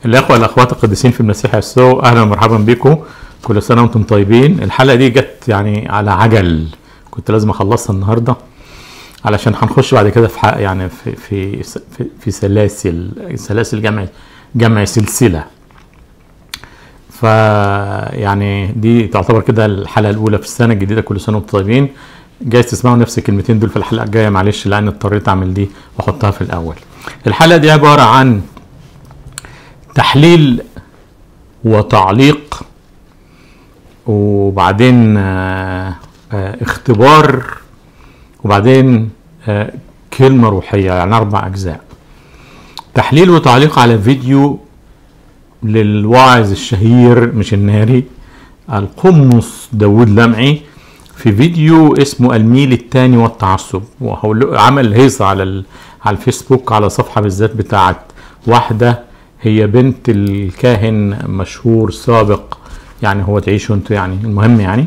الأخوة الأخوات القديسين في المسيح يسوع أهلا ومرحبا بكم كل سنة وأنتم طيبين الحلقة دي جت يعني على عجل كنت لازم أخلصها النهاردة علشان هنخش بعد كده في حق يعني في في في, في سلاسل سلاسل جمع جمع سلسلة ف يعني دي تعتبر كده الحلقة الأولى في السنة الجديدة كل سنة وأنتم طيبين جايز تسمعوا نفس الكلمتين دول في الحلقة الجاية معلش لأن اضطريت أعمل دي وأحطها في الأول الحلقة دي عبارة عن تحليل وتعليق وبعدين آه، آه، اختبار وبعدين آه، كلمة روحية يعني أربع أجزاء تحليل وتعليق على فيديو للواعظ الشهير مش الناري القمص داود لمعي في فيديو اسمه الميل الثاني والتعصب وهو عمل هيصة على ال- على الفيسبوك على صفحة بالذات بتاعت واحدة هي بنت الكاهن مشهور سابق يعني هو تعيشوا انتوا يعني المهم يعني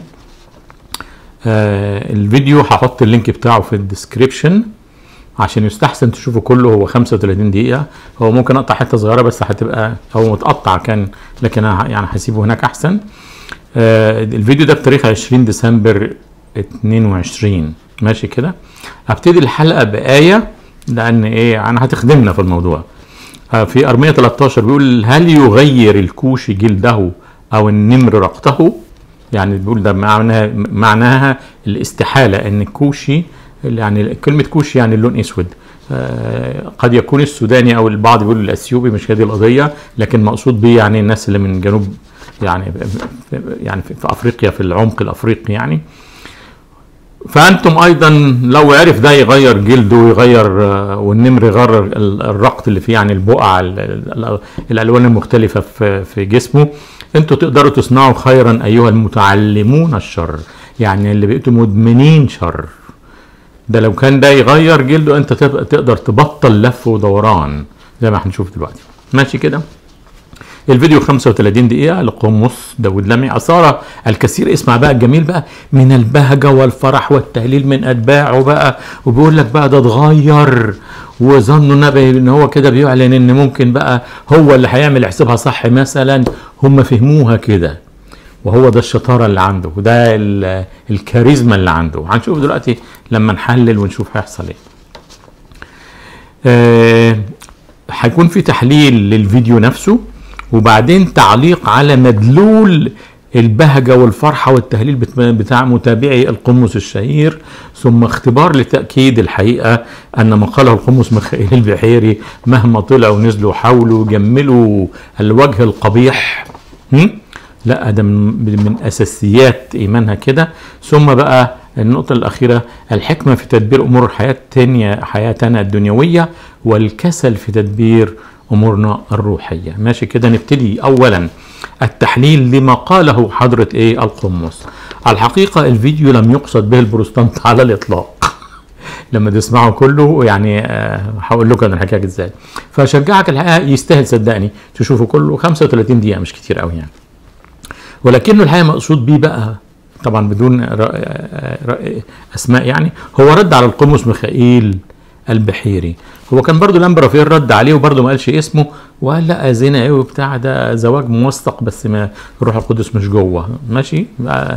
آه الفيديو هحط اللينك بتاعه في الديسكريبشن عشان يستحسن تشوفه كله هو 35 دقيقة هو ممكن اقطع حتة صغيرة بس هتبقى هو متقطع كان لكن انا يعني هسيبه هناك احسن آه الفيديو ده بتاريخ 20 ديسمبر 22 ماشي كده ابتدي الحلقة بآية لان ايه انا هتخدمنا في الموضوع آه، في أرمية 13 بيقول هل يغير الكوش جلده أو النمر رقته يعني بيقول ده معناها معناها الاستحالة أن الكوشي يعني كلمة كوشي يعني اللون أسود آه، قد يكون السوداني أو البعض بيقول الأثيوبي مش هذه القضية لكن مقصود بيه يعني الناس اللي من جنوب يعني يعني في في أفريقيا في العمق الأفريقي يعني فانتم ايضا لو عرف ده يغير جلده ويغير آه، والنمر يغير ال- الرقط اللي فيه يعني البقع ال- ال- الالوان المختلفه في في جسمه انتوا تقدروا تصنعوا خيرا ايها المتعلمون الشر يعني اللي بقيتوا مدمنين شر ده لو كان ده يغير جلده انت تبقى تقدر تبطل لف ودوران زي ما هنشوف دلوقتي ماشي كده الفيديو 35 دقيقة لقمص داود لمعي أثار الكثير اسمع بقى الجميل بقى من البهجة والفرح والتهليل من أتباعه بقى وبيقول لك بقى ده اتغير وظنوا نبي ان هو كده بيعلن ان ممكن بقى هو اللي هيعمل حسابها صح مثلا هم فهموها كده وهو ده الشطارة اللي عنده وده ال- الكاريزما اللي عنده هنشوف دلوقتي لما نحلل ونشوف هيحصل ايه آه، هيكون في تحليل للفيديو نفسه وبعدين تعليق على مدلول البهجة والفرحة والتهليل بت- بتاع متابعي القمص الشهير ثم اختبار لتأكيد الحقيقة أن ما قاله القمص ميخائيل البحيري مهما طلعوا ونزلوا حاولوا جملوا الوجه القبيح هم؟ لا ده من, من اساسيات ايمانها كده ثم بقى النقطة الأخيرة الحكمة في تدبير أمور الحياة التانية حياتنا الدنيوية والكسل في تدبير أمورنا الروحية ماشي كده نبتدي أولا التحليل لما قاله حضرة إيه القمص الحقيقة الفيديو لم يقصد به البروتستانت على الإطلاق لما تسمعوا كله يعني آه، هقول لكم انا الحكايه ازاي فشجعك الحقيقه يستاهل صدقني تشوفوا كله 35 دقيقه مش كتير قوي يعني ولكنه الحقيقه مقصود بيه بقى طبعا بدون ر- ر- اسماء يعني هو رد على القمص ميخائيل البحيري هو كان برضو لامبر رافائيل رد عليه وبرضو ما قالش اسمه وقال لا زنا ايه وبتاع ده زواج موثق بس ما الروح القدس مش جوه ماشي بقى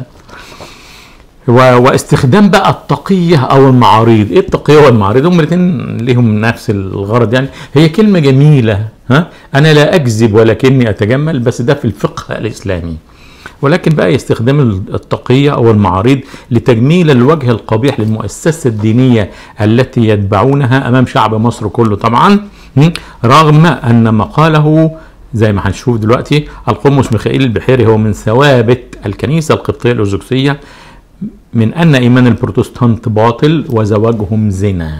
و- واستخدام بقى التقية أو المعاريض، إيه التقية والمعاريض؟ هم الاثنين ليهم نفس الغرض يعني، هي كلمة جميلة ها؟ أنا لا أكذب ولكني أتجمل بس ده في الفقه الإسلامي. ولكن بقى يستخدم التقية أو المعاريض لتجميل الوجه القبيح للمؤسسة الدينية التي يتبعونها أمام شعب مصر كله طبعا م? رغم أن مقاله زي ما هنشوف دلوقتي القمص ميخائيل البحيري هو من ثوابت الكنيسة القبطية الأرثوذكسية من أن إيمان البروتستانت باطل وزواجهم زنا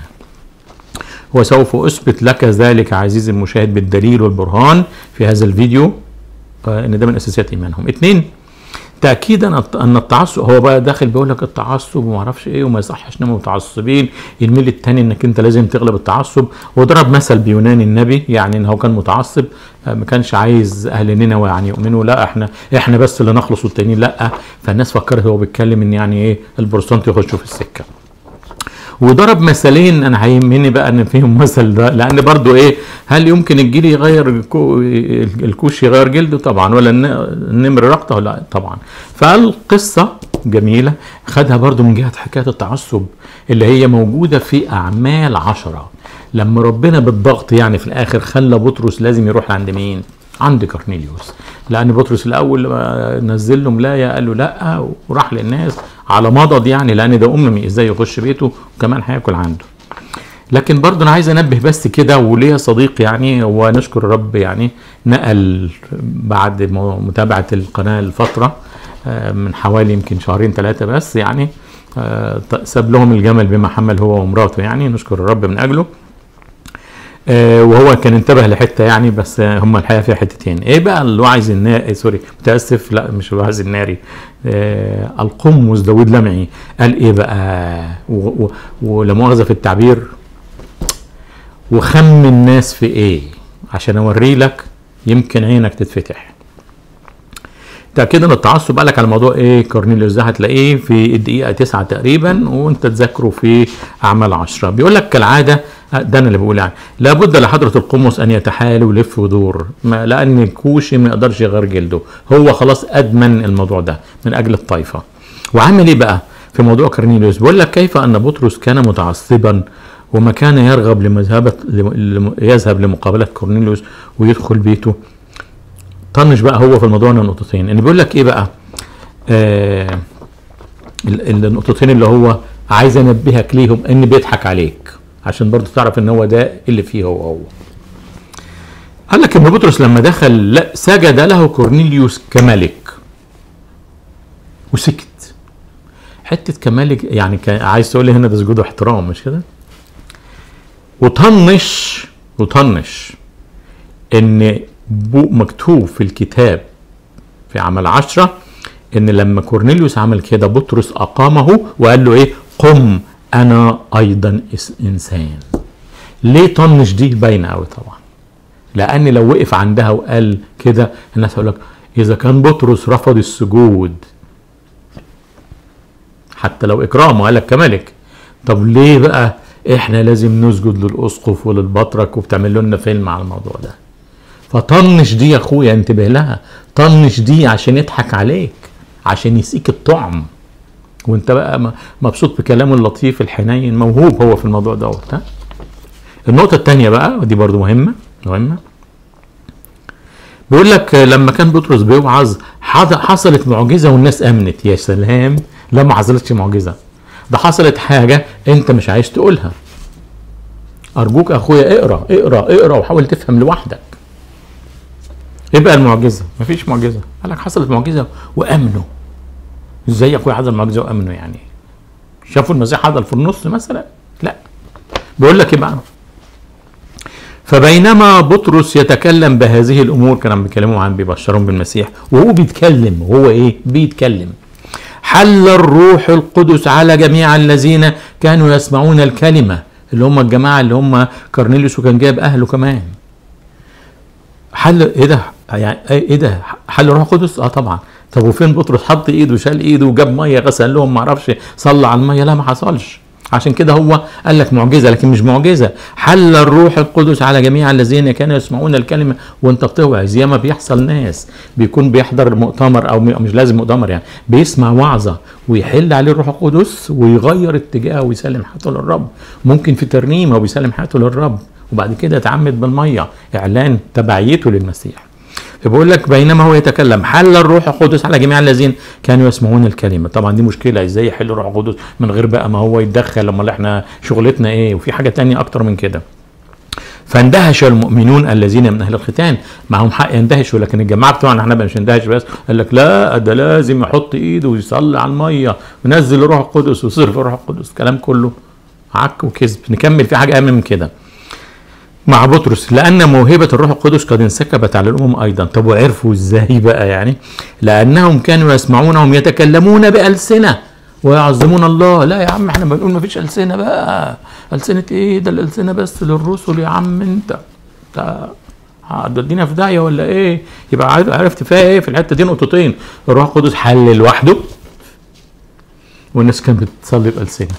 وسوف أثبت لك ذلك عزيزي المشاهد بالدليل والبرهان في هذا الفيديو آه، ان ده من اساسيات ايمانهم اثنين تاكيدا الت- ان التعصب هو بقى داخل بيقول لك التعصب وما اعرفش ايه وما يصحش نبقى متعصبين الميل الثاني انك انت لازم تغلب التعصب وضرب مثل بيونان النبي يعني ان هو كان متعصب آه، ما كانش عايز اهل نينوى يعني يؤمنوا لا احنا احنا بس اللي نخلص والتانيين لا فالناس فكرت هو بيتكلم ان يعني ايه البروتستانت يخشوا في السكه وضرب مثلين انا هيهمني بقى ان فيهم مثل ده لان برضو ايه هل يمكن الجيل يغير الكو الكوش يغير جلده طبعا ولا النمر رقطه ولا طبعا فالقصه جميله خدها برضو من جهه حكايه التعصب اللي هي موجوده في اعمال عشرة لما ربنا بالضغط يعني في الاخر خلى بطرس لازم يروح عند مين عند كورنيليوس لان بطرس الاول نزل له ملايه قال له لا وراح للناس على مضض يعني لان ده اممي ازاي يخش بيته وكمان هياكل عنده لكن برضه انا عايز انبه بس كده وليا صديق يعني ونشكر الرب يعني نقل بعد متابعه القناه لفتره من حوالي يمكن شهرين ثلاثه بس يعني ساب لهم الجمل بما حمل هو ومراته يعني نشكر الرب من اجله وهو كان انتبه لحته يعني بس هم الحقيقه فيها حتتين ايه بقى الوعظ الناري سوري متاسف لا مش الوعظ الناري آه القمص داود لمعي قال ايه بقى ولا مؤاخذه في التعبير وخم الناس في ايه عشان اوري لك يمكن عينك تتفتح تأكيد ان التعصب قالك على موضوع ايه كورنيليوس ده هتلاقيه في الدقيقة تسعة تقريبا وانت تذاكره في اعمال عشرة بيقول لك كالعادة ده انا اللي بقول يعني لابد لحضرة القمص ان يتحايل ويلف ويدور لان كوشي ما يقدرش يغير جلده هو خلاص ادمن الموضوع ده من اجل الطائفة وعامل ايه بقى في موضوع كورنيليوس بيقول لك كيف ان بطرس كان متعصبا وما كان يرغب لمذهبة يذهب لمقابلة كورنيليوس ويدخل بيته طنش بقى هو في الموضوع ده نقطتين ان بيقول لك ايه بقى آه النقطتين اللي هو عايز انبهك ليهم ان بيضحك عليك عشان برضه تعرف ان هو ده اللي فيه هو هو قال لك ان بطرس لما دخل لا سجد له كورنيليوس كملك وسكت حته كملك يعني عايز تقول لي هنا ده سجود احترام مش كده وطنش وطنش ان مكتوب في الكتاب في عمل عشرة ان لما كورنيليوس عمل كده بطرس اقامه وقال له ايه قم انا ايضا انسان ليه طنش دي باينه قوي طبعا لان لو وقف عندها وقال كده الناس هيقول لك اذا كان بطرس رفض السجود حتى لو اكرامه قال لك كملك طب ليه بقى احنا لازم نسجد للاسقف وللبطرك وبتعمل لنا فيلم على الموضوع ده فطنش دي يا اخويا انتبه لها طنش دي عشان يضحك عليك عشان يسيك الطعم وانت بقى مبسوط بكلامه اللطيف الحنين موهوب هو في الموضوع دوت ها النقطة التانية بقى ودي برضو مهمة مهمة بيقول لك لما كان بطرس بيوعظ حصلت معجزة والناس آمنت يا سلام لا ما حصلتش معجزة ده حصلت حاجة انت مش عايز تقولها أرجوك أخويا اقرأ اقرأ اقرأ وحاول تفهم لوحدك ايه بقى المعجزه؟ مفيش معجزه، قال لك حصلت معجزه وامنوا. ازاي يا اخويا حصل معجزه وامنوا يعني؟ شافوا المسيح حصل في النص مثلا؟ لا. بيقول لك ايه بقى؟ فبينما بطرس يتكلم بهذه الامور كانوا بيكلموا عن بيبشرهم بالمسيح وهو بيتكلم وهو ايه؟ بيتكلم. حل الروح القدس على جميع الذين كانوا يسمعون الكلمه اللي هم الجماعه اللي هم كارنيليوس وكان جايب اهله كمان. حل ايه ده يعني ايه ده حل روح القدس اه طبعا طب وفين بطرس حط ايده شال ايده وجاب ميه غسل لهم ما اعرفش صلى على الميه لا ما حصلش عشان كده هو قال لك معجزه لكن مش معجزه حل الروح القدس على جميع الذين كانوا يسمعون الكلمه وانت بتوعظ ياما بيحصل ناس بيكون بيحضر مؤتمر او مش لازم مؤتمر يعني بيسمع وعظه ويحل عليه الروح القدس ويغير اتجاهه ويسلم حياته للرب ممكن في ترنيمه وبيسلم حياته للرب وبعد كده يتعمد بالميه اعلان تبعيته للمسيح فبقول لك بينما هو يتكلم حل الروح القدس على جميع الذين كانوا يسمعون الكلمه طبعا دي مشكله ازاي يحل الروح القدس من غير بقى ما هو يتدخل لما احنا شغلتنا ايه وفي حاجه تانية اكتر من كده فاندهش المؤمنون الذين من اهل الختان معهم حق يندهشوا لكن الجماعه بتوعنا احنا مش ندهش بس قال لك لا ده لازم يحط ايده ويصلي على الميه وينزل الروح القدس ويصرف الروح القدس الكلام كله عك وكذب نكمل في حاجه اهم من كده مع بطرس لأن موهبة الروح القدس قد انسكبت على الأمم أيضا طب وعرفوا إزاي بقى يعني لأنهم كانوا يسمعونهم يتكلمون بألسنة ويعظمون الله لا يا عم احنا بنقول ما فيش ألسنة بقى ألسنة إيه ده الألسنة بس للرسل يا عم أنت هتودينا في داهية ولا إيه يبقى عرفت فيها إيه في الحتة دي نقطتين الروح القدس حل لوحده والناس كانت بتصلي بألسنة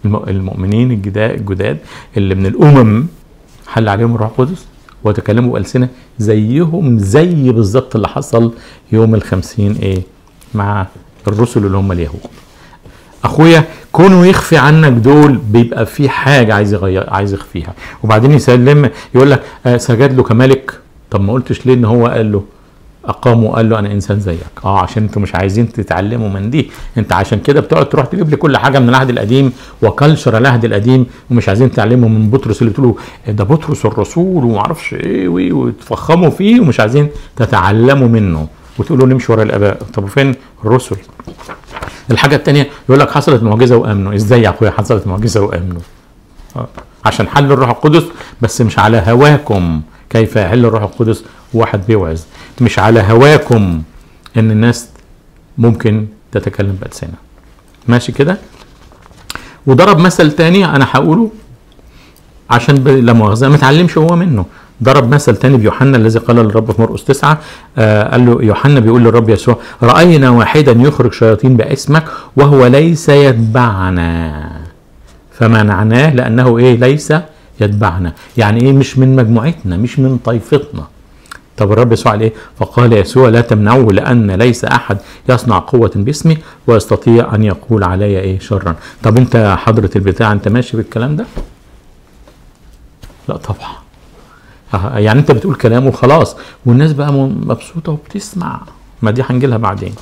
الم- المؤمنين الجدا- الجداد اللي من الامم حل عليهم الروح القدس وتكلموا بألسنة زيهم زي بالظبط اللي حصل يوم الخمسين ايه مع الرسل اللي هم اليهود اخويا كونه يخفي عنك دول بيبقى في حاجه عايز يغير عايز يخفيها وبعدين يسلم يقول لك آه سجد له كملك طب ما قلتش ليه ان هو قال له اقامه وقال له انا انسان زيك اه عشان انتوا مش عايزين تتعلموا من دي انت عشان كده بتقعد تروح تجيب لي كل حاجه من العهد القديم وكلشر العهد القديم ومش عايزين تتعلموا من بطرس اللي بتقولوا ده بطرس الرسول وما اعرفش ايه وإيه وتفخموا فيه ومش عايزين تتعلموا منه وتقولوا نمشي ورا الاباء طب فين الرسل الحاجه الثانيه يقول لك حصلت معجزه وامنوا ازاي يا اخويا حصلت معجزه وامنوا آه. عشان حل الروح القدس بس مش على هواكم كيف يحل الروح القدس واحد بيوعظ مش على هواكم ان الناس ممكن تتكلم بألسنة ماشي كده وضرب مثل تاني انا هقوله عشان ب... لا مؤاخذه ما اتعلمش هو منه ضرب مثل تاني بيوحنا الذي قال للرب في مرقس تسعة آه قال له يوحنا بيقول للرب يسوع رأينا واحدا يخرج شياطين باسمك وهو ليس يتبعنا فمنعناه لأنه إيه ليس يتبعنا يعني إيه مش من مجموعتنا مش من طائفتنا طب الرب يسوع قال ايه؟ فقال يسوع لا تمنعوه لان ليس احد يصنع قوه باسمي ويستطيع ان يقول علي ايه شرا. طب انت حضره البتاع انت ماشي بالكلام ده؟ لا طبعا. آه، يعني انت بتقول كلام وخلاص والناس بقى م- مبسوطه وبتسمع ما دي هنجي لها بعدين.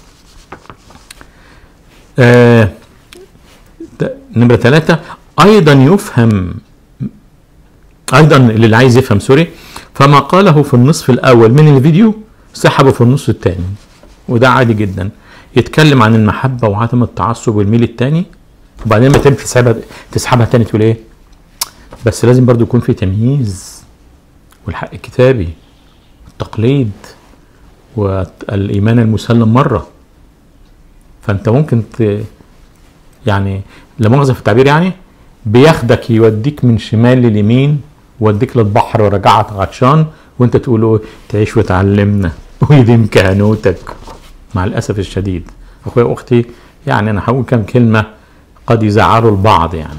آه ت- نمره ثلاثه ايضا يفهم ايضا اللي عايز يفهم سوري فما قاله في النصف الاول من الفيديو سحبه في النص الثاني وده عادي جدا يتكلم عن المحبه وعدم التعصب والميل الثاني وبعدين لما تيجي تسحبها تسحبها تاني تقول ايه بس لازم برضو يكون في تمييز والحق الكتابي التقليد والايمان المسلم مره فانت ممكن ت... يعني لا مؤاخذه في التعبير يعني بياخدك يوديك من شمال لليمين ويوديك للبحر ورجعك عطشان وانت تقول له تعيش وتعلمنا ويديم كهنوتك مع الاسف الشديد اخويا واختي يعني انا هقول كم كلمه قد يزعلوا البعض يعني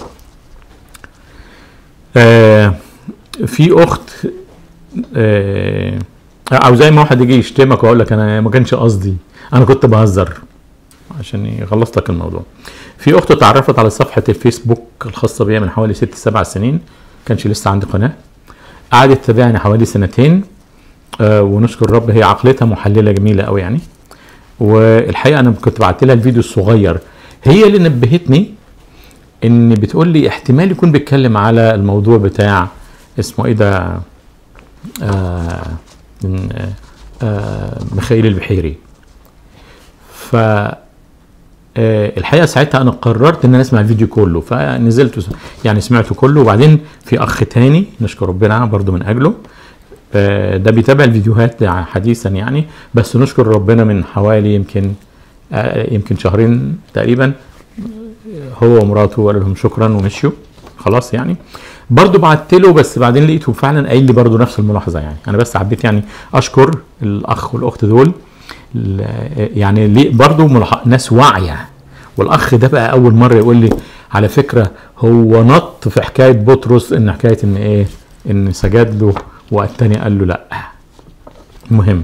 آه في اخت آه او زي ما واحد يجي يشتمك ويقول لك انا ما كانش قصدي انا كنت بهزر عشان يخلص لك الموضوع في اخت اتعرفت على صفحه الفيسبوك الخاصه بيا من حوالي ست سبع سنين كانش لسه عندي قناه قعدت تتابعني حوالي سنتين آه ونشكر الرب هي عقلتها محلله جميله قوي يعني والحقيقه انا كنت بعت لها الفيديو الصغير هي اللي نبهتني ان بتقول لي احتمال يكون بيتكلم على الموضوع بتاع اسمه ايه ده آه من- آه ميخائيل البحيري ف آه، الحقيقه ساعتها انا قررت ان انا اسمع الفيديو كله فنزلت وس- يعني سمعته كله وبعدين في اخ تاني نشكر ربنا برضو من اجله آه، ده بيتابع الفيديوهات ده حديثا يعني بس نشكر ربنا من حوالي يمكن آه، يمكن شهرين تقريبا هو ومراته وقال لهم شكرا ومشيوا خلاص يعني برضو بعت له بس بعدين لقيته فعلا قايل لي برضو نفس الملاحظه يعني انا بس حبيت يعني اشكر الاخ والاخت دول ل- يعني ليه برضو ملاح- ناس واعيه والاخ ده بقى اول مره يقول لي على فكره هو نط في حكايه بطرس ان حكايه ان ايه ان سجد له والتاني قال له لا المهم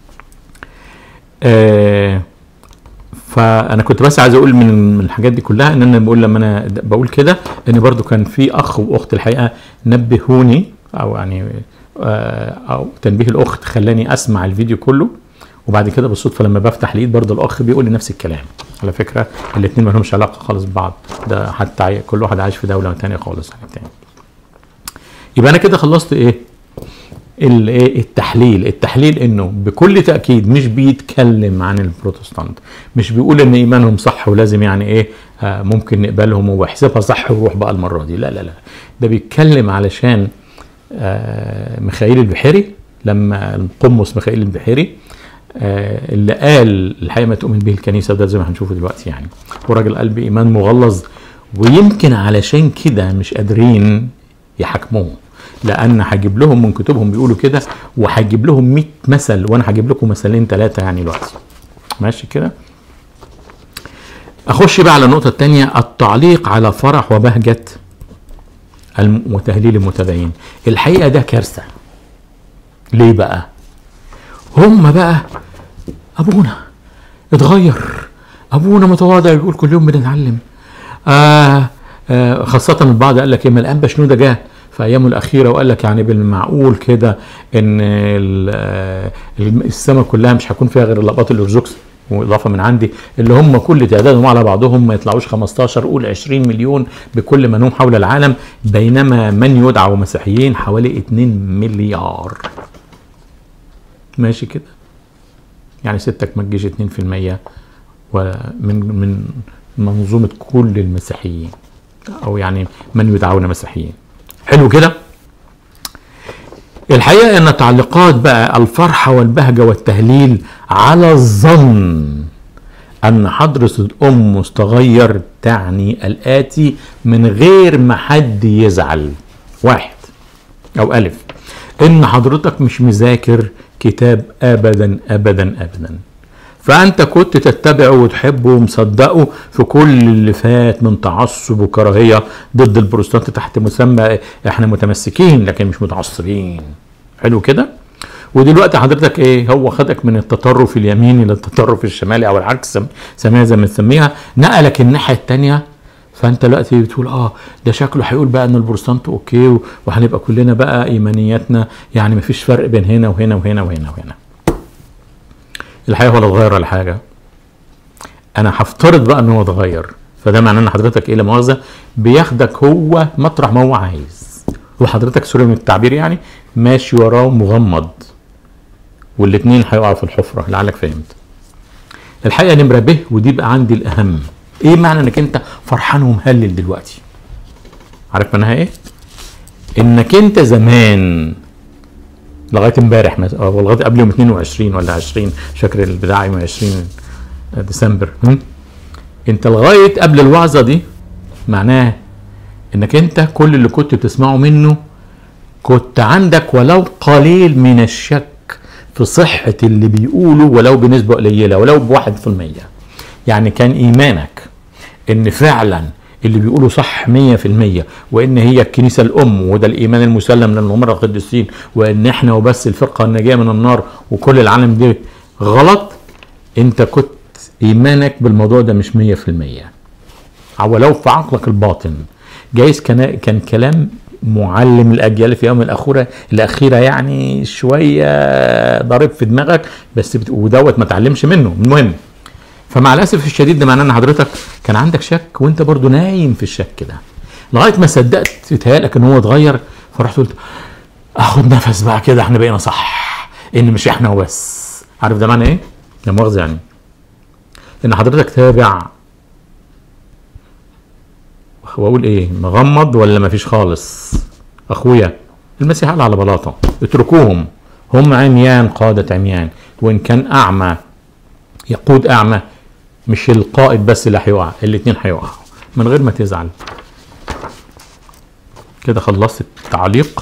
آه فانا كنت بس عايز اقول من من الحاجات دي كلها ان انا بقول لما انا د- بقول كده ان برضو كان في اخ واخت الحقيقه نبهوني او يعني آه، او تنبيه الاخت خلاني اسمع الفيديو كله وبعد كده بالصدفه لما بفتح لقيت برضو الاخ بيقول لي نفس الكلام على فكره الاثنين ما لهمش علاقه خالص ببعض ده حتى عي- كل واحد عايش في دوله ثانيه خالص عن التاني يبقى انا كده خلصت ايه ال- إيه؟ التحليل التحليل انه بكل تاكيد مش بيتكلم عن البروتستانت مش بيقول ان ايمانهم صح ولازم يعني ايه آه ممكن نقبلهم ويحسبها صح ويروح بقى المره دي لا لا لا ده بيتكلم علشان آه ميخائيل البحيري لما القمص ميخائيل البحيري آه اللي قال الحقيقه ما تؤمن به الكنيسه وده زي ما هنشوفه دلوقتي يعني وراجل قال بايمان مغلظ ويمكن علشان كده مش قادرين يحاكموه لان هجيب لهم من كتبهم بيقولوا كده وهجيب لهم 100 مثل وانا هجيب لكم مثلين ثلاثه يعني دلوقتي ماشي كده اخش بقى على النقطه الثانيه التعليق على فرح وبهجه الم- وتهليل المتدين الحقيقه ده كارثه ليه بقى هم بقى ابونا اتغير ابونا متواضع يقول كل يوم بنتعلم آه آه خاصة البعض قال لك ايه ما الانبا شنودة جه في ايامه الاخيره وقال لك يعني بالمعقول كده ان ال- آه، السماء كلها مش هيكون فيها غير الاباط الارثوذكس واضافه من عندي اللي هم كل تعدادهم على بعضهم ما يطلعوش 15 قول 20 مليون بكل منهم حول العالم بينما من يدعوا مسيحيين حوالي 2 مليار ماشي كده يعني ستك ما تجيش 2% ولا من من منظومه كل المسيحيين او يعني من يدعون مسيحيين حلو كده الحقيقه ان تعليقات بقى الفرحه والبهجه والتهليل على الظن ان حضره الام تغير تعني الاتي من غير ما حد يزعل واحد او الف ان حضرتك مش مذاكر كتاب ابدا ابدا ابدا فانت كنت تتبعه وتحبه ومصدقه في كل اللي فات من تعصب وكراهيه ضد البروتستانت تحت مسمى احنا متمسكين لكن مش متعصبين حلو كده ودلوقتي حضرتك ايه هو خدك من التطرف اليميني للتطرف الشمالي او العكس سم- سميها زي ما تسميها نقلك الناحيه الثانيه فانت دلوقتي بتقول اه ده شكله هيقول بقى ان البروتستانت اوكي و- وهنبقى كلنا بقى ايمانياتنا يعني مفيش فرق بين هنا وهنا وهنا وهنا وهنا الحقيقه ولا اتغير ولا حاجه انا هفترض بقى ان هو اتغير فده معناه ان حضرتك ايه لا مؤاخذه بياخدك هو مطرح ما هو عايز وحضرتك سوري من التعبير يعني ماشي وراه مغمض والاتنين هيقعوا في الحفره لعلك فهمت الحقيقه نمره ب ودي بقى عندي الاهم ايه معنى انك انت فرحان ومهلل دلوقتي عارف معناها ايه انك انت زمان لغايه امبارح مثلا او لغايه قبل يوم 22 ولا 20 مش فاكر البتاع يوم 20 ديسمبر هم؟ انت لغايه قبل الوعظه دي معناه انك انت كل اللي كنت بتسمعه منه كنت عندك ولو قليل من الشك في صحة اللي بيقوله ولو بنسبة قليلة ولو بواحد في المية يعني كان إيمانك إن فعلا اللي بيقولوا صح مية في المية وإن هي الكنيسة الأم وده الإيمان المسلم للأمراء القديسين وإن إحنا وبس الفرقة الناجية من النار وكل العالم دي غلط أنت كنت إيمانك بالموضوع ده مش مية في المية ولو في عقلك الباطن جايز كان كان كلام معلم الاجيال في يوم الاخيره الاخيره يعني شويه ضارب في دماغك بس بت... ودوت ما تعلمش منه المهم فمع الاسف الشديد ده معناه ان حضرتك كان عندك شك وانت برضو نايم في الشك ده لغايه ما صدقت يتهيألك ان هو اتغير فرحت قلت اخد نفس بقى كده احنا بقينا صح ان مش احنا وبس عارف ده معنى ايه؟ لا مؤاخذه يعني ان حضرتك تابع واقول ايه مغمض ولا مفيش خالص اخويا المسيح قال على بلاطه اتركوهم هم عميان قادة عميان وان كان اعمى يقود اعمى مش القائد بس اللي هيقع الاتنين هيقعوا من غير ما تزعل كده خلصت التعليق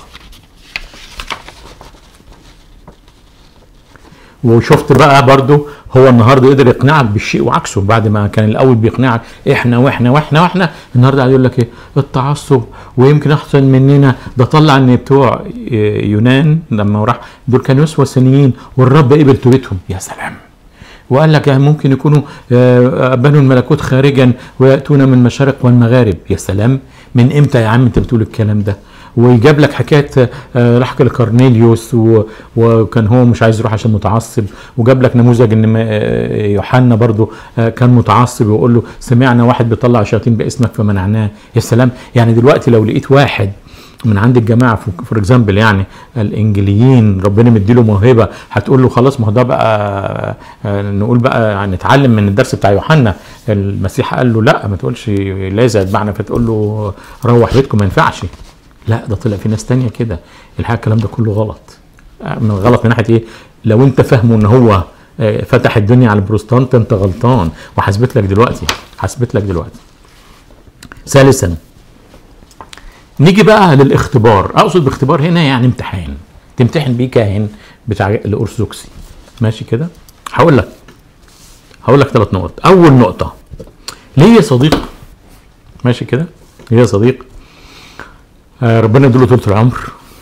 وشفت بقى برضو هو النهارده قدر يقنعك بالشيء وعكسه بعد ما كان الاول بيقنعك احنا واحنا واحنا واحنا النهارده قاعد يقول لك ايه التعصب ويمكن احسن مننا ده طلع ان بتوع يونان لما راح دول كانوا وثنيين والرب قبل توبتهم يا سلام وقال لك يعني ممكن يكونوا بنوا الملكوت خارجا وياتون من المشارق والمغارب يا سلام من امتى يا عم انت بتقول الكلام ده ويجاب لك حكايه راح لكورنيليوس وكان هو مش عايز يروح عشان متعصب وجاب لك نموذج ان يوحنا برضو كان متعصب ويقول له سمعنا واحد بيطلع شياطين باسمك فمنعناه يا سلام يعني دلوقتي لو لقيت واحد من عند الجماعه فور اكزامبل يعني الانجليين ربنا مديله موهبه هتقول له خلاص ما هو ده بقى نقول بقى نتعلم من الدرس بتاع يوحنا المسيح قال له لا ما تقولش لازم يتبعنا فتقول له روح بيتكم ما ينفعش لا ده طلع في ناس تانية كده الحقيقه الكلام ده كله غلط من غلط من ناحيه ايه لو انت فاهمه ان هو فتح الدنيا على البروستانت انت غلطان وحسبت لك دلوقتي حسبت لك دلوقتي ثالثا نيجي بقى للاختبار اقصد باختبار هنا يعني امتحان تمتحن بيه كاهن بتاع الارثوذكسي ماشي كده هقول لك هقول لك ثلاث نقط اول نقطه ليا صديق ماشي كده ليا صديق آه ربنا يديله طول العمر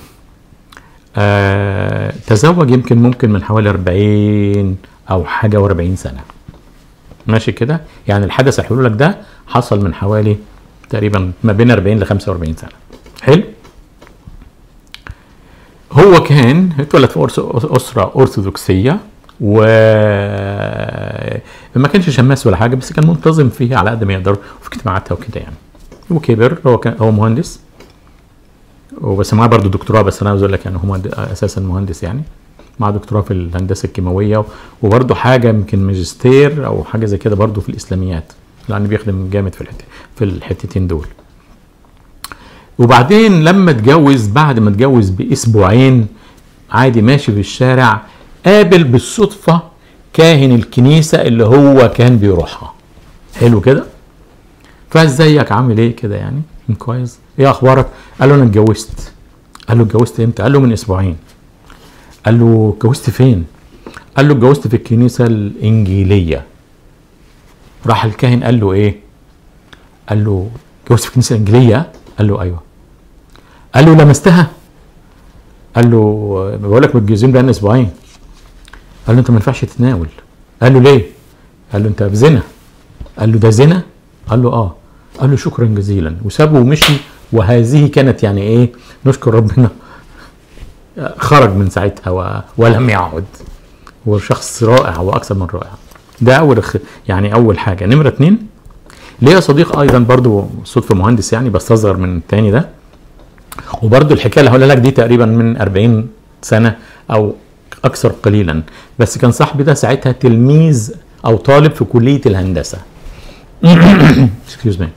آه تزوج يمكن ممكن من حوالي 40 او حاجه و40 سنه ماشي كده يعني الحدث اللي هقوله لك ده حصل من حوالي تقريبا ما بين 40 ل 45 سنه حلو هو كان اتولد في أرس- اسره ارثوذكسيه و ما كانش شماس ولا حاجه بس كان منتظم فيها على قد ما يقدر وفي اجتماعاتها وكده يعني وكبر هو كان هو مهندس وبس معاه برضه دكتوراه بس انا عاوز اقول لك يعني هو مهند- اساسا مهندس يعني مع دكتوراه في الهندسه الكيماويه وبرضه حاجه يمكن ماجستير او حاجه زي كده برضه في الاسلاميات لان بيخدم جامد في الحته في الحتتين دول وبعدين لما اتجوز بعد ما اتجوز باسبوعين عادي ماشي في الشارع قابل بالصدفه كاهن الكنيسه اللي هو كان بيروحها حلو كده فازيك عامل ايه كده يعني كويس ايه اخبارك قال له انا اتجوزت قال له اتجوزت امتى قال له من اسبوعين قال له اتجوزت فين قال له اتجوزت في الكنيسه الانجيليه راح الكاهن قال له ايه قال له اتجوزت في الكنيسه الانجيليه قال له ايوه قال له لمستها قال له بقول لك متجوزين بقالنا اسبوعين قال له انت ما ينفعش تتناول قال له ليه قال له انت في زنا قال له ده زنا قال له اه قال له شكرا جزيلا وسابه ومشي وهذه كانت يعني ايه نشكر ربنا خرج من ساعتها و... ولم يعد هو شخص رائع واكثر من رائع ده اول خ... يعني اول حاجه نمره اتنين ليا صديق ايضا برضو صدفه مهندس يعني بس اصغر من التاني ده وبرضو الحكايه اللي هقولها لك دي تقريبا من 40 سنه او اكثر قليلا بس كان صاحبي ده ساعتها تلميذ او طالب في كليه الهندسه اكسكيوز مي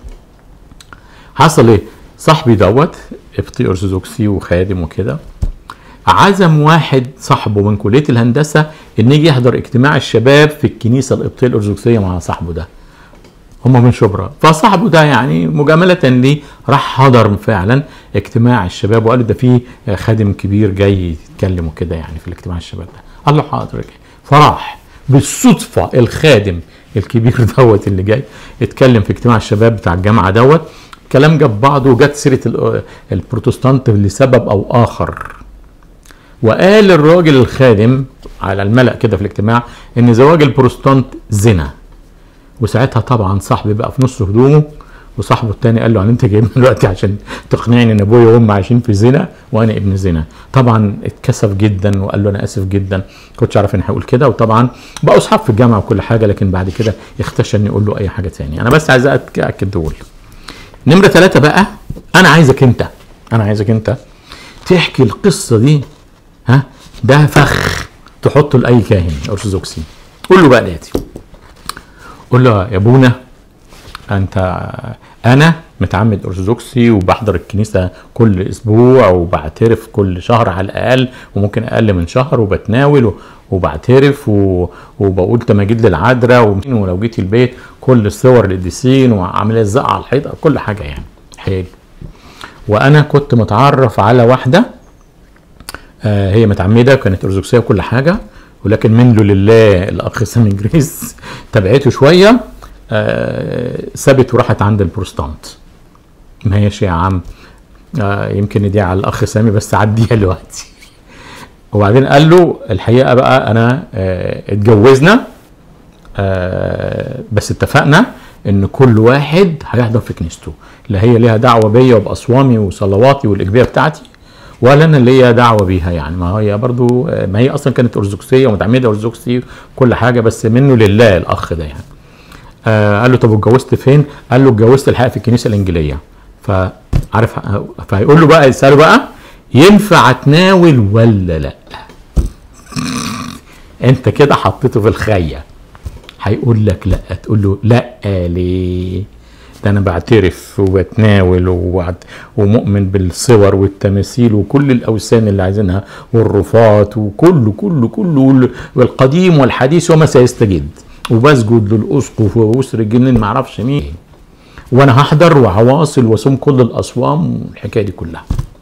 حصل ايه صاحبي دوت قبطي ارثوذكسي وخادم وكده عزم واحد صاحبه من كليه الهندسه ان يجي يحضر اجتماع الشباب في الكنيسه القبطيه الارثوذكسيه مع صاحبه ده هم من شبرا فصاحبه ده يعني مجاملة ليه راح حضر فعلا اجتماع الشباب وقال له ده في خادم كبير جاي يتكلم وكده يعني في الاجتماع الشباب ده قال له حاضر فراح بالصدفة الخادم الكبير دوت اللي جاي اتكلم في اجتماع الشباب بتاع الجامعة دوت كلام جاب بعضه وجت سيرة ال- البروتستانت لسبب أو آخر وقال الراجل الخادم على الملأ كده في الاجتماع ان زواج البروتستانت زنا وساعتها طبعا صاحبي بقى في نص هدومه وصاحبه التاني قال له يعني انت جايبني دلوقتي عشان تقنعني ان ابويا وامي عايشين في زنا وانا ابن زنا طبعا اتكسف جدا وقال له انا اسف جدا كنتش عارف ان هيقول كده وطبعا بقوا اصحاب في الجامعه وكل حاجه لكن بعد كده اختشى ان يقول له اي حاجه تاني انا بس عايز اتاكد دول نمره ثلاثة بقى انا عايزك انت انا عايزك انت تحكي القصه دي ها ده فخ تحطه لاي كاهن ارثوذكسي قول له بقى الاتي قول له يا ابونا انت انا متعمد ارثوذكسي وبحضر الكنيسه كل اسبوع وبعترف كل شهر على الاقل وممكن اقل من شهر وبتناول و- وبعترف و... وبقول تماجيد للعذراء و- ولو جيت البيت كل الصور القديسين وعامله الزقه على الحيطه كل حاجه يعني حلو وانا كنت متعرف على واحده آه هي متعمده كانت ارثوذكسيه وكل حاجه ولكن منه لله الاخ سامي جريس تبعته شويه آه سابت وراحت عند البروتستانت ماشي يا عم آه يمكن دي على الاخ سامي بس عديها دلوقتي وبعدين قال له الحقيقه بقى انا آه اتجوزنا آه بس اتفقنا ان كل واحد هيحضر في كنيسته لا هي ليها دعوه بيا وباصوامي وصلواتي والاجبيه بتاعتي ولا انا ليا دعوه بيها يعني ما هي برضو ما هي اصلا كانت ارثوذكسيه ومتعمده ارثوذكسي كل حاجه بس منه لله الاخ ده يعني آه قال له طب اتجوزت فين؟ قال له اتجوزت الحقيقه في الكنيسه الانجيليه فعارف فهيقول له بقى يساله بقى ينفع اتناول ولا لا؟ انت كده حطيته في الخيه هيقول لك لا تقول له لا ليه؟ ده انا بعترف وبتناول وبعد ومؤمن بالصور والتماثيل وكل الاوثان اللي عايزينها والرفات وكله كله كله والقديم والحديث وما سيستجد وبسجد للاسقف واسر الجنين ما اعرفش مين وانا هحضر وهواصل واصوم كل الاصوام والحكايه دي كلها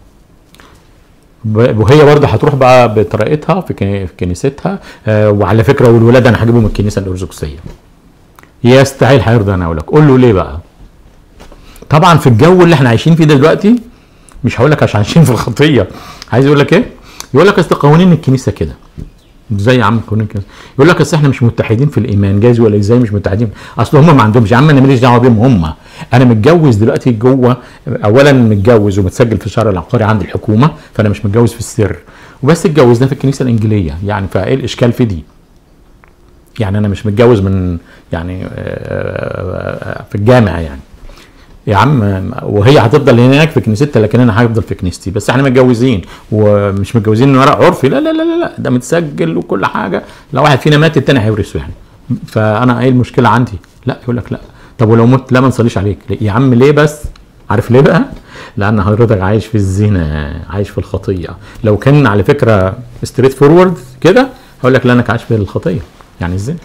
وهي برضه هتروح بقى بطريقتها في كنيستها آه وعلى فكره والولاد انا هجيبهم الكنيسه الارثوذكسيه يستحيل هيرضى يناولك قول له ليه بقى طبعا في الجو اللي احنا عايشين فيه ده دلوقتي مش هقول لك عشان عايشين في الخطيه عايز يقول لك ايه يقول لك اصل قوانين الكنيسه كده ازاي يا عم قوانين الكنيسه يقول لك اصل احنا مش متحدين في الايمان جايز ولا ازاي مش متحدين اصل هم ما عندهمش يا عم انا ماليش دعوه بيهم هم انا متجوز دلوقتي جوه اولا متجوز ومتسجل في الشهر العقاري عند الحكومه فانا مش متجوز في السر وبس اتجوزنا في الكنيسه الانجيليه يعني فايه الاشكال في دي يعني انا مش متجوز من يعني في الجامع يعني يا عم وهي هتفضل هناك في كنيستها لكن انا هفضل في كنيستي بس احنا متجوزين ومش متجوزين من ورق عرفي لا لا لا لا ده متسجل وكل حاجه لو واحد فينا مات التاني هيورثه يعني فانا ايه المشكله عندي لا يقول لك لا طب ولو مت لا ما نصليش عليك يا عم ليه بس عارف ليه بقى لان حضرتك عايش في الزنا عايش في الخطيه لو كان على فكره ستريت فورورد كده هقول لك لا انك عايش في الخطيه يعني الزنا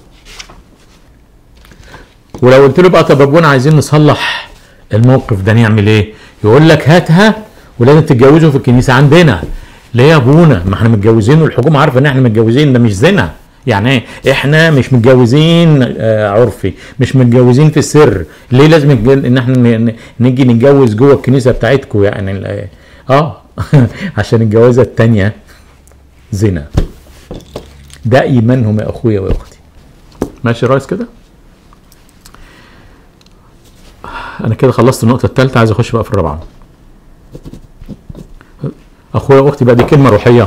ولو قلت له بقى طب ابونا عايزين نصلح الموقف ده نعمل ايه يقول لك هاتها ولازم تتجوزوا في الكنيسه عندنا ليه يا ابونا ما احنا متجوزين والحكومه عارفه ان احنا متجوزين ده مش زنا يعني ايه احنا مش متجوزين آه عرفي مش متجوزين في السر ليه لازم ان احنا نيجي نتجوز جوه الكنيسه بتاعتكم يعني اه عشان الجوازه التانية زنا ده ايمانهم يا اخويا واختي ماشي رايس كده انا كده خلصت النقطه الثالثه عايز اخش بقى في الرابعه اخويا واختي بقى دي كلمه روحيه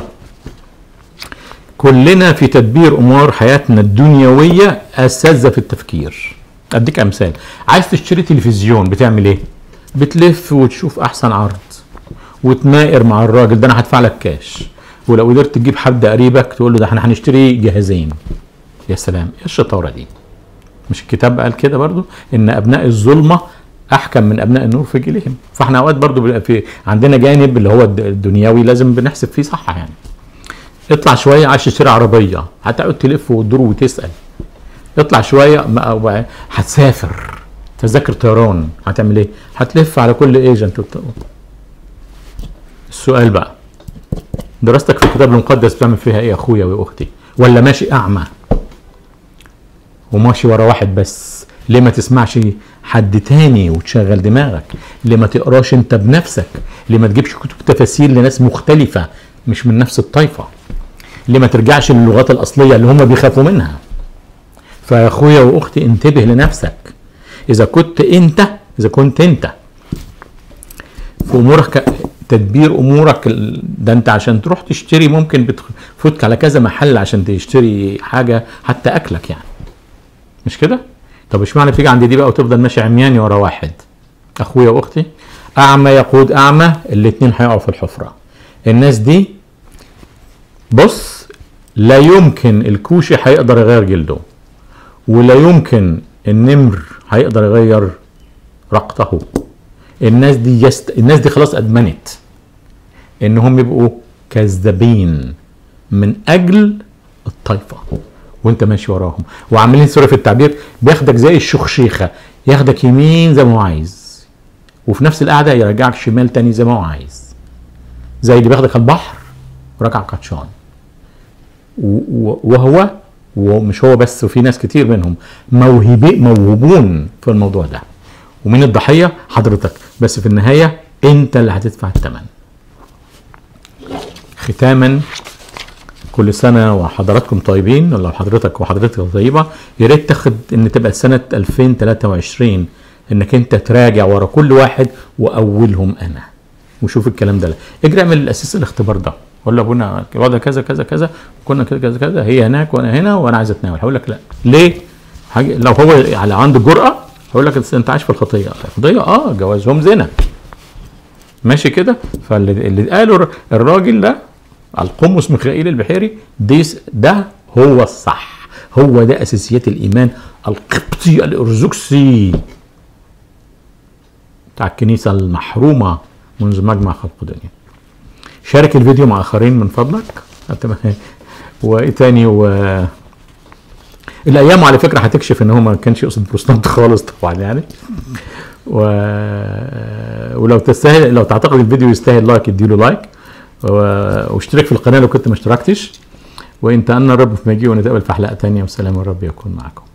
كلنا في تدبير امور حياتنا الدنيويه اساتذه في التفكير اديك امثال عايز تشتري تلفزيون بتعمل ايه بتلف وتشوف احسن عرض وتناقر مع الراجل ده انا هدفع لك كاش ولو قدرت تجيب حد قريبك تقول له ده احنا هنشتري جهازين يا سلام ايه الشطاره دي مش الكتاب قال كده برضو ان ابناء الظلمه احكم من ابناء النور في جيلهم فاحنا اوقات برضو بيبقى في عندنا جانب اللي هو الدنيوي لازم بنحسب فيه صح يعني اطلع شويه عايز تشتري عربيه هتقعد تلف وتدور وتسال اطلع شويه هتسافر تذاكر طيران هتعمل ايه هتلف على كل ايجنت السؤال بقى دراستك في الكتاب المقدس بتعمل فيها ايه يا اخويا واختي ولا ماشي اعمى وماشي ورا واحد بس ليه ما تسمعش حد تاني وتشغل دماغك ليه ما تقراش انت بنفسك ليه ما تجيبش كتب تفاسير لناس مختلفة مش من نفس الطائفة ليه ما ترجعش للغات الأصلية اللي هم بيخافوا منها فيا أخويا وأختي انتبه لنفسك إذا كنت أنت إذا كنت أنت في أمورك تدبير امورك ده انت عشان تروح تشتري ممكن بتفوتك على كذا محل عشان تشتري حاجه حتى اكلك يعني مش كده طب اشمعنى تيجي عند دي بقى وتفضل ماشي عمياني ورا واحد اخويا واختي اعمى يقود اعمى الاتنين هيقعوا في الحفره الناس دي بص لا يمكن الكوشي هيقدر يغير جلده ولا يمكن النمر هيقدر يغير رقته الناس دي يست... الناس دي خلاص ادمنت انهم يبقوا كذابين من اجل الطائفه وانت ماشي وراهم وعاملين سوري في التعبير بياخدك زي الشخشيخه ياخدك يمين زي ما هو عايز وفي نفس القعده يرجعك شمال تاني زي ما هو عايز زي اللي بياخدك البحر ورجعك عطشان وهو ومش هو بس وفي ناس كتير منهم موهبي موهوبون في الموضوع ده ومين الضحيه حضرتك بس في النهايه انت اللي هتدفع الثمن ختاما كل سنه وحضراتكم طيبين ولو حضرتك وحضرتك طيبه يا ريت تاخد ان تبقى سنه 2023 انك انت تراجع ورا كل واحد واولهم انا وشوف الكلام ده اجري اعمل الاساس الاختبار ده قول له ابونا الوضع كذا كذا كذا كنا كذا كذا كذا هي هناك وانا هنا وانا عايز اتناول هقول لك لا ليه؟ حاجة لو هو على عنده جرأه هقول لك انت عايش في الخطيه الخطيه اه جوازهم زنا ماشي كده فاللي اللي قاله الراجل ده القمص ميخائيل البحيري ديس ده هو الصح هو ده اساسيات الايمان القبطي الارثوذكسي بتاع الكنيسه المحرومه منذ مجمع خلق الدنيا شارك الفيديو مع اخرين من فضلك وايه تاني و الايام على فكره هتكشف ان هو ما كانش يقصد بروتستانت خالص طبعا يعني و... ولو تستاهل لو تعتقد الفيديو يستاهل لايك اديله لايك و... واشترك في القناه لو كنت ما اشتركتش وان تأنى الرب في مجيء ونتقابل في حلقه تانية والسلام الرب يكون معكم